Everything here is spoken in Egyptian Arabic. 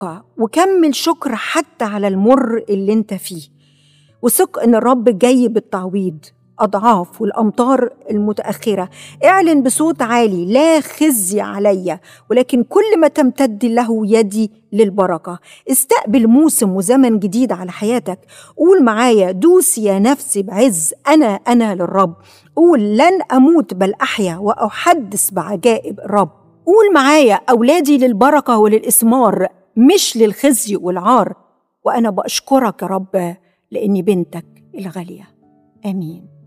وكمل شكر حتى على المر اللي انت فيه وثق ان الرب جاي بالتعويض أضعاف والأمطار المتأخرة اعلن بصوت عالي لا خزي علي ولكن كل ما تمتد له يدي للبركة استقبل موسم وزمن جديد على حياتك قول معايا دوس يا نفسي بعز أنا أنا للرب قول لن أموت بل أحيا وأحدث بعجائب الرب قول معايا أولادي للبركة وللإثمار مش للخزي والعار وأنا بأشكرك يا رب لأني بنتك الغالية آمين